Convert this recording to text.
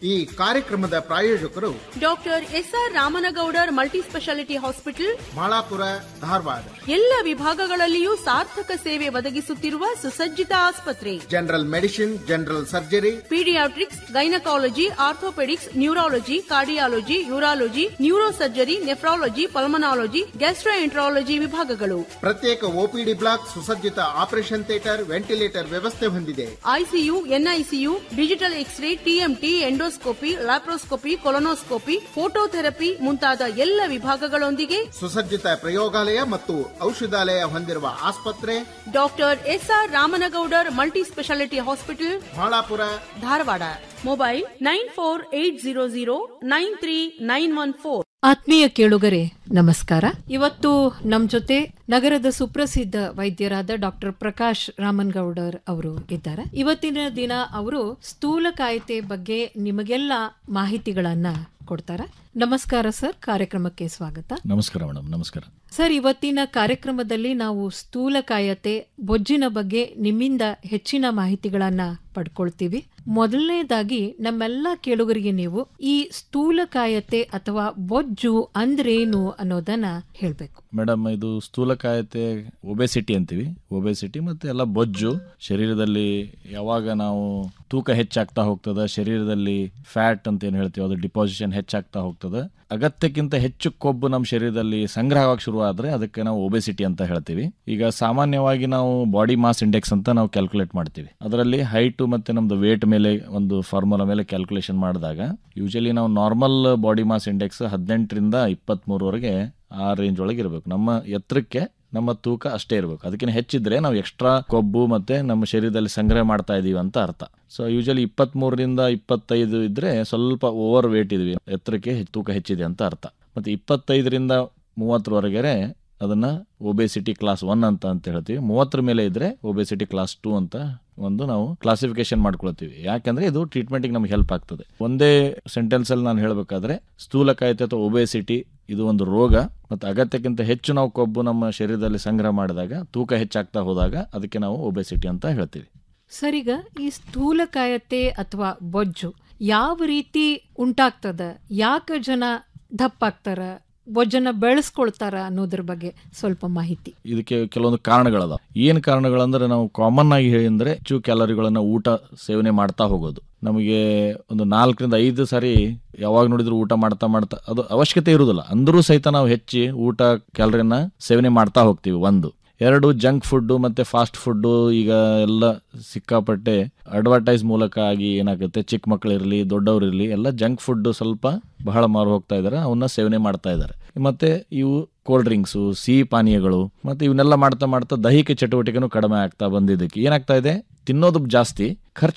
ಈ ಕಾರ್ಯಕ್ರಮದ ಪ್ರಾಯೋಜಕರು doctor SR Ramanagoudar multi speciality hospital Malapura Dharwad ಎಲ್ಲ ವಿಭಾಗಗಳಲ್ಲಿಯೂ ಸಾರ್ಥಕ ಸೇವೆ ಒದಗಿಸುತ್ತಿರುವ ಸುಸಜ್ಜಿತ ಆಸ್ಪತ್ರೆ general medicine general surgery paediatrics gynaecology orthopaedics neurology cardiology urology neuro surgery nephrology pulmonology gastroenterology ವಿಭಾಗಗಳು ಪ್ರತ್ಯೇಕ ಒಪಿಡಿ ಬ್ಲಾಕ್ ಸುಸಜ್ಜಿತ ಆಪರೇಷನ್ ಥಿಯೇಟರ್ ವೆಂಟಿಲೇಟರ್ ವ್ಯವಸ್ಥೆ ಹೊಂದಿದೆ ICU NICU digital X-ray TMT endoscopy laparoscopy colonoscopy phototherapy ಮುಂತಾದ ಎಲ್ಲ ವಿಭಾಗಗಳೊಂದಿಗೆ ಸುಸಜ್ಜಿತ ಪ್ರಯೋಗಾಲಯ ಮತ್ತು ಔಷಧಾಲಯ ಹೊಂದಿರುವ ಆಸ್ಪತ್ರೆ doctor SR Ramanagoudar multi speciality hospital Malapura Dharwad mobile nine four eight zero zero nine three nine one four ಆತ್ಮೀಯ ಕೇಳುಗರೆ ನಮಸ್ಕಾರ ಇವತ್ತು ನಮ್ ಜೊತೆ ನಗರದ ಸುಪ್ರಸಿದ್ಧ ವೈದ್ಯರಾದ ಡಾಕ್ಟರ್ ಪ್ರಕಾಶ್ ರಾಮನ್ಗೌಡರ್ ಅವರು ಇದ್ದಾರೆ ಇವತ್ತಿನ ದಿನ ಅವರು ಸ್ಥೂಲಕಾಯತೆ ಬಗ್ಗೆ ನಿಮಗೆಲ್ಲ ಮಾಹಿತಿಗಳನ್ನ ಕೊಡ್ತಾರೆ ನಮಸ್ಕಾರ ಸರ್ ಕಾರ್ಯಕ್ರಮಕ್ಕೆ ಸ್ವಾಗತ ನಮಸ್ಕಾರ ಮೇಡಮ್ ನಮಸ್ಕಾರ ಸರ್ ಇವತ್ತಿನ ಕಾರ್ಯಕ್ರಮದಲ್ಲಿ ನಾವು ಸ್ಥೂಲಕಾಯತೆ ಬೊಜ್ಜಿನ ಬಗ್ಗೆ ನಿಮ್ಮಿಂದ ಹೆಚ್ಚಿನ ಮಾಹಿತಿಗಳನ್ನ ಪಡ್ಕೊಳ್ತೀವಿ ಮೊದಲನೇದಾಗಿ ನಮ್ಮೆಲ್ಲ ಕೇಳುಗರಿಗೆ ನೀವು ಈ ಸ್ಥೂಲಕಾಯತೆ ಅಥವಾ ಬೊಜ್ಜು ಅಂದ್ರೇನು ಅನ್ನೋದನ್ನ ಹೇಳ್ಬೇಕು ಮೇಡಮ್ ಇದು ಸ್ಥೂಲಕಾಯತೆ ಒಬೆಸಿಟಿ ಅಂತೀವಿ ಒಬೆಸಿಟಿ ಮತ್ತೆ ಎಲ್ಲ ಬೊಜ್ಜು ಶರೀರದಲ್ಲಿ ಯಾವಾಗ ನಾವು ತೂಕ ಹೆಚ್ಚಾಗ್ತಾ ಹೋಗ್ತದೆ ಶರೀರದಲ್ಲಿ ಫ್ಯಾಟ್ ಅಂತ ಏನು ಹೇಳ್ತೀವಿ ಅದು ಡಿಪಾಸಿಷನ್ ಹೆಚ್ಚಾಗ್ತಾ ಹೋಗ್ತದೆ ಅಗತ್ಯಕ್ಕಿಂತ ಹೆಚ್ಚು ಕೊಬ್ಬು ನಮ್ಮ ಶರೀರದಲ್ಲಿ ಸಂಗ್ರಹವಾಗಿ ಶುರು ಆದ್ರೆ ಅದಕ್ಕೆ ನಾವು ಒಬೆಸಿಟಿ ಅಂತ ಹೇಳ್ತೀವಿ ಈಗ ಸಾಮಾನ್ಯವಾಗಿ ನಾವು ಬಾಡಿ ಮಾಸ್ ಇಂಡೆಕ್ಸ್ ಅಂತ ನಾವು ಕ್ಯಾಲ್ಕುಲೇಟ್ ಮಾಡ್ತೀವಿ ಅದರಲ್ಲಿ ಹೈಟು ಮತ್ತೆ ನಮ್ದು ವೇಟ್ ಮೇಲೆ ಒಂದು ಫಾರ್ಮುಲಾ ಮೇಲೆ ಕ್ಯಾಲ್ಕುಲೇಷನ್ ಮಾಡಿದಾಗ ಯೂಶಲಿ ನಾವು ನಾರ್ಮಲ್ ಬಾಡಿ ಮಾಸ್ ಇಂಡೆಕ್ಸ್ ಹದಿನೆಂಟರಿಂದ ಇಪ್ಪತ್ತ್ಮೂರವರೆಗೆ ಆ ರೇಂಜ್ ಒಳಗೆ ಇರಬೇಕು ನಮ್ಮ ಎತ್ತರಕ್ಕೆ ನಮ್ಮ ತೂಕ ಅಷ್ಟೇ ಇರಬೇಕು ಅದಕ್ಕಿಂತ ಹೆಚ್ಚಿದ್ರೆ ನಾವು ಎಕ್ಸ್ಟ್ರಾ ಕೊಬ್ಬು ಮತ್ತೆ ನಮ್ಮ ಶರೀರದಲ್ಲಿ ಸಂಗ್ರಹ ಮಾಡ್ತಾ ಇದೀವಿ ಅಂತ ಅರ್ಥ ಸೊ ಯೂಶಲಿ ಇಪ್ಪತ್ಮೂರರಿಂದ ಇಪ್ಪತ್ತೈದು ಇದ್ರೆ ಸ್ವಲ್ಪ ಓವರ್ ವೇಟ್ ಇದೀವಿ ಎತ್ತರಕ್ಕೆ ಹೆ- ತೂಕ ಹೆಚ್ಚಿದೆ ಅಂತ ಅರ್ಥ ಮತ್ತೆ ಇಪ್ಪತ್ತೈದರಿಂದ ಮೂವತ್ತರವರೆಗೆ ಅದನ್ನ ಒಬೆಸಿಟಿ ಕ್ಲಾಸ್ ಒನ್ ಅಂತ ಅಂತ ಹೇಳ್ತೀವಿ ಮೂವತ್ತರ ಮೇಲೆ ಇದ್ರೆ ಒಬೆಸಿಟಿ ಕ್ಲಾಸ್ ಟೂ ಅಂತ ಒಂದು ನಾವು ಕ್ಲಾಸಿಫಿಕೇಶನ್ ಮಾಡ್ಕೊಳ್ತೀವಿ ಯಾಕಂದ್ರೆ ಇದು ಟ್ರೀಟ್ಮೆಂಟ್ಗೆ ನಮ್ಗೆ ಹೆಲ್ಪ್ ಆಗ್ತದೆ ಒಂದೇ ಸೆಂಟೆನ್ಸ್ ಅಲ್ಲಿ ನಾನು ಹೇಳಬೇಕಾದ್ರೆ ಸ್ಥೂಲಕಾಯತೆ ಅಥವಾ ಒಬೆಸಿಟಿ ಇದು ಒಂದು ರೋಗ ಮತ್ತು ಅಗತ್ಯಕ್ಕಿಂತ ಹೆಚ್ಚು ನಾವು ಕೊಬ್ಬು ನಮ್ಮ ಶರೀರದಲ್ಲಿ ಸಂಗ್ರಹ ಮಾಡಿದಾಗ ತೂಕ ಹೆಚ್ಚಾಗ್ತಾ ಹೋದಾಗ ಅದಕ್ಕೆ ನಾವು ಒಬೆಸಿಟಿ ಅಂತ ಹೇಳ್ತೀವಿ ಸರಿಗ ಈ ಸ್ಥೂಲಕಾಯತೆ ಅಥವಾ ಬೊಜ್ಜು ಯಾವ ರೀತಿ ಉಂಟಾಗ್ತದ ಯಾಕ ಜನ ದಪ್ಪಾಗ್ತಾರ ಬೊಜ್ಜನ್ನ ಬೆಳೆಸ್ಕೊಳ್ತಾರ ಅನ್ನೋದ್ರ ಬಗ್ಗೆ ಸ್ವಲ್ಪ ಮಾಹಿತಿ ಇದಕ್ಕೆ ಕೆಲವೊಂದು ಕಾರಣಗಳದಾವ ಏನು ಕಾರಣಗಳಂದ್ರೆ ನಾವು ಕಾಮನ್ ಆಗಿ ಹೇಳಿದ್ರೆ ಹೆಚ್ಚು ಕ್ಯಾಲರಿಗಳನ್ನ ಊಟ ಸೇವನೆ ಮಾಡ್ತಾ ಹೋಗೋದು ನಮಗೆ ಒಂದು ನಾಲ್ಕರಿಂದ ಐದು ಸಾರಿ ಯಾವಾಗ ನೋಡಿದ್ರು ಊಟ ಮಾಡ್ತಾ ಮಾಡ್ತಾ ಅದು ಅವಶ್ಯಕತೆ ಇರುವುದಿಲ್ಲ ಅಂದರೂ ಸಹಿತ ನಾವು ಹೆಚ್ಚಿ ಊಟ ಕ್ಯಾಲರಿನ ಸೇವನೆ ಮಾಡ್ತಾ ಹೋಗ್ತೀವಿ ಒಂದು ಎರಡು ಜಂಕ್ ಫುಡ್ಡು ಮತ್ತೆ ಫಾಸ್ಟ್ ಫುಡ್ಡು ಈಗ ಎಲ್ಲ ಸಿಕ್ಕಾಪಟ್ಟೆ ಅಡ್ವರ್ಟೈಸ್ ಮೂಲಕ ಆಗಿ ಏನಾಗುತ್ತೆ ಚಿಕ್ಕ ಮಕ್ಕಳಿರಲಿ ದೊಡ್ಡವರಿರಲಿ ಎಲ್ಲ ಜಂಕ್ ಫುಡ್ ಸ್ವಲ್ಪ ಬಹಳ ಮಾರು ಹೋಗ್ತಾ ಇದ್ದಾರೆ ಅವನ್ನ ಸೇವನೆ ಮಾಡ್ತಾ ಇದ್ದಾರೆ ಮತ್ತೆ ಇವು ಕೋಲ್ಡ್ ಡ್ರಿಂಕ್ಸು ಸಿಹಿ ಪಾನೀಯಗಳು ಮತ್ತೆ ಇವನ್ನೆಲ್ಲ ಮಾಡ್ತಾ ಮಾಡ್ತಾ ದೈಹಿಕ ಚಟುವಟಿಕೆನೂ ಕಡಿಮೆ ಆಗ್ತಾ ಬಂದಿದ್ದಕ್ಕೆ ಏನಾಗ್ತಾ ಇದೆ ತಿನ್ನೋದು ಜಾಸ್ತಿ ಖರ್ಚು